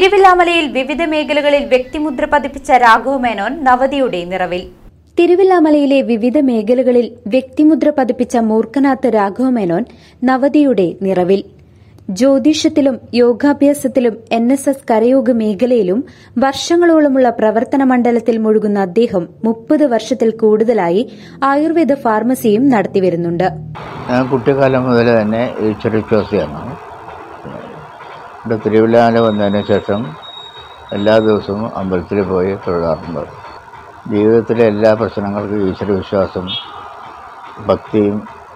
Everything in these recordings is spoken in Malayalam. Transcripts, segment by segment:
തിരുവില്ലാമലയിൽ വിവിധ മേഖലകളിൽ വ്യക്തിമുദ്ര പതിപ്പിച്ച രാഘവ മേനോൻ നവതിയുടെ നിറവിൽ തിരുവില്ലാമലയിലെ വിവിധ മേഖലകളിൽ വ്യക്തിമുദ്ര പതിപ്പിച്ച മൂർഖനാഥ് രാഘവ മേനോൻ നവതിയുടെ നിറവിൽ ജ്യോതിഷത്തിലും യോഗാഭ്യാസത്തിലും എൻ എസ് എസ് കരയോഗ മേഖലയിലും വർഷങ്ങളോളമുള്ള പ്രവർത്തന മണ്ഡലത്തിൽ മുഴുകുന്ന അദ്ദേഹം മുപ്പത് വർഷത്തിൽ കൂടുതലായി ആയുർവേദ ഫാർമസിയും നടത്തിവരുന്നുണ്ട് ഞാൻ കുട്ടിക്കാലം മുതൽ തന്നെ ഈശ്വരവിശ്വാസിയാണ് ഇവിടെ തിരുവില്ലാമല വന്നതിന് ശേഷം എല്ലാ ദിവസവും അമ്പലത്തിൽ പോയി തൊഴാറുണ്ട് ജീവിതത്തിലെ എല്ലാ പ്രശ്നങ്ങൾക്കും ഈശ്വരവിശ്വാസം ഭക്തിയും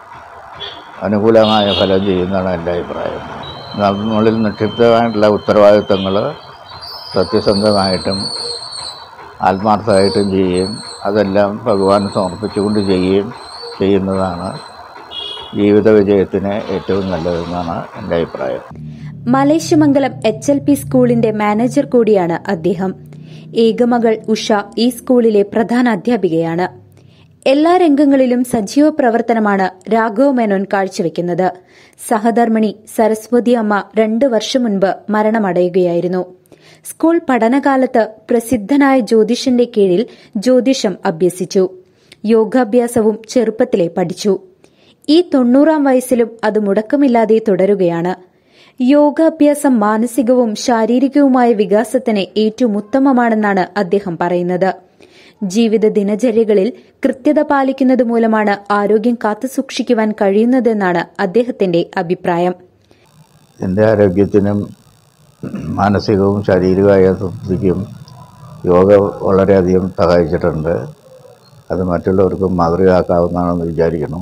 അനുകൂലമായ ഫലം ചെയ്യുന്നതാണ് എൻ്റെ അഭിപ്രായം നമ്മളിൽ നിക്ഷിപ്തമായിട്ടുള്ള ഉത്തരവാദിത്തങ്ങൾ സത്യസന്ധമായിട്ടും ആത്മാർത്ഥമായിട്ടും ചെയ്യുകയും അതെല്ലാം ഭഗവാന് സമർപ്പിച്ചുകൊണ്ട് ചെയ്യുകയും ചെയ്യുന്നതാണ് ജീവിത വിജയത്തിന് ഏറ്റവും നല്ലതെന്നാണ് എൻ്റെ അഭിപ്രായം മലേശ്യമംഗലം എച്ച് എൽ പി സ്കൂളിന്റെ മാനേജർ കൂടിയാണ് അദ്ദേഹം ഏകമകൾ ഉഷ ഈ സ്കൂളിലെ പ്രധാന അധ്യാപികയാണ് എല്ലാ രംഗങ്ങളിലും സജീവ പ്രവർത്തനമാണ് രാഘവ മേനോൻ കാഴ്ചവെക്കുന്നത് സഹധർമ്മിണി സരസ്വതി അമ്മ രണ്ടു വർഷം മുൻപ് മരണമടയുകയായിരുന്നു സ്കൂൾ പഠനകാലത്ത് പ്രസിദ്ധനായ ജ്യോതിഷന്റെ കീഴിൽ ജ്യോതിഷം അഭ്യസിച്ചു യോഗാഭ്യാസവും ചെറുപ്പത്തിലെ പഠിച്ചു ഈ തൊണ്ണൂറാം വയസ്സിലും അത് മുടക്കമില്ലാതെ തുടരുകയാണ് യോഗാഭ്യാസം മാനസികവും ശാരീരികവുമായ വികാസത്തിന് ഏറ്റവും ഉത്തമമാണെന്നാണ് അദ്ദേഹം പറയുന്നത് ജീവിത ദിനചര്യകളിൽ കൃത്യത പാലിക്കുന്നത് മൂലമാണ് ആരോഗ്യം കാത്തുസൂക്ഷിക്കുവാൻ കഴിയുന്നതെന്നാണ് അദ്ദേഹത്തിന്റെ അഭിപ്രായം എൻ്റെ ആരോഗ്യത്തിനും മാനസികവും ശാരീരികമായ തൃപ്തിക്കും യോഗ വളരെയധികം സഹായിച്ചിട്ടുണ്ട് അത് മറ്റുള്ളവർക്കും മാതൃകയാക്കാവുന്നതാണെന്ന് വിചാരിക്കുന്നു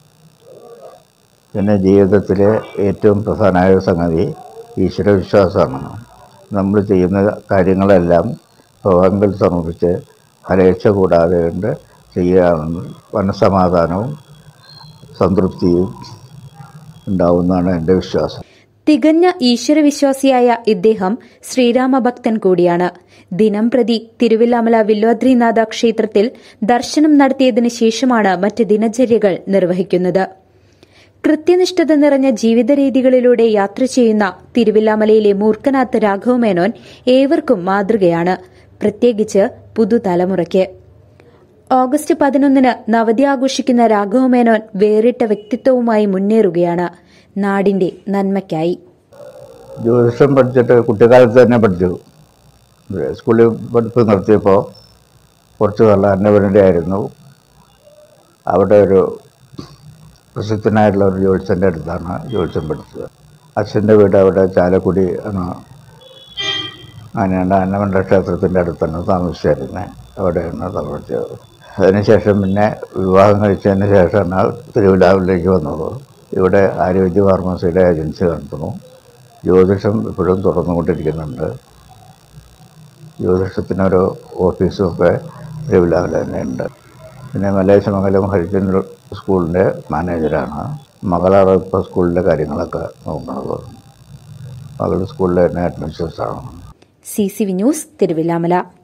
പിന്നെ ജീവിതത്തിലെ ഏറ്റവും പ്രധാനമായ സംഗതി ഈശ്വരവിശ്വാസമാണ് നമ്മൾ ചെയ്യുന്ന കാര്യങ്ങളെല്ലാം ഭഗവാൻകൾ സമർപ്പിച്ച് ഫലേച്ഛ കൂടാതെ കൊണ്ട് ചെയ്യുകയാണെന്ന് മനസ്സമാധാനവും സംതൃപ്തിയും ഉണ്ടാവുന്നതാണ് എൻ്റെ വിശ്വാസം തികഞ്ഞ ഈശ്വരവിശ്വാസിയായ ഇദ്ദേഹം ശ്രീരാമഭക്തൻ കൂടിയാണ് ദിനം പ്രതി തിരുവില്ലാമല വില്വാദ്രിനാഥ ക്ഷേത്രത്തിൽ ദർശനം നടത്തിയതിനു ശേഷമാണ് മറ്റ് ദിനചര്യകൾ നിർവഹിക്കുന്നത് കൃത്യനിഷ്ഠത നിറഞ്ഞ ജീവിത രീതികളിലൂടെ യാത്ര ചെയ്യുന്ന തിരുവില്ലാമലയിലെ മൂർഖനാഥ് രാഘവ മേനോൻ ഏവർക്കും മാതൃകയാണ് പ്രത്യേകിച്ച് പുതുതലമുറയ്ക്ക് ഓഗസ്റ്റ് പതിനൊന്നിന് നവതി ആഘോഷിക്കുന്ന രാഘവ മേനോൻ വേറിട്ട വ്യക്തിത്വവുമായി മുന്നേറുകയാണ് നാടിന്റെ നന്മയ്ക്കായി ജ്യോതിഷം പഠിച്ചിട്ട് കുട്ടിക്കാലത്ത് തന്നെ പഠിച്ചു സ്കൂളിൽ പഠിപ്പ് നിർത്തിയപ്പോൾ കുറച്ച് നല്ല അന്നപരൻ്റെ ആയിരുന്നു അവിടെ ഒരു പ്രസിദ്ധനായിട്ടുള്ള ഒരു ജ്യോത്സ്യൻ്റെ അടുത്താണ് ജ്യോത്സ്യം പഠിച്ചത് അച്ഛൻ്റെ വീട് അവിടെ ചാലക്കുടി ആണ് അങ്ങനെയാണ് അന്നമണ്ഡ ക്ഷേത്രത്തിൻ്റെ അടുത്താണ് താമസിച്ചിരുന്നത് അവിടെയാണ് താമസിച്ചത് അതിനുശേഷം പിന്നെ വിവാഹം കഴിച്ചതിന് ശേഷമാണ് തിരുവിതാംകൂറിലേക്ക് വന്നത് ഇവിടെ ആരോഗ്യ ഫാർമസിയുടെ ഏജൻസി നടത്തുന്നു ജ്യോതിഷം ഇപ്പോഴും തുറന്നുകൊണ്ടിരിക്കുന്നുണ്ട് ജ്യോതിഷത്തിനൊരു ഓഫീസും ഒക്കെ തിരുവിതാംകൂർ തന്നെയുണ്ട് പിന്നെ മലേശ്വരമംഗലം ഹരിജൻ സ്കൂളിൻ്റെ മാനേജരാണ് മകളാണ് ഇപ്പോൾ സ്കൂളിൻ്റെ കാര്യങ്ങളൊക്കെ നോക്കുന്നത് മകൾ സ്കൂളിൽ തന്നെ അഡ്മിഷൻസാണ് C C V news Thiruvilwamala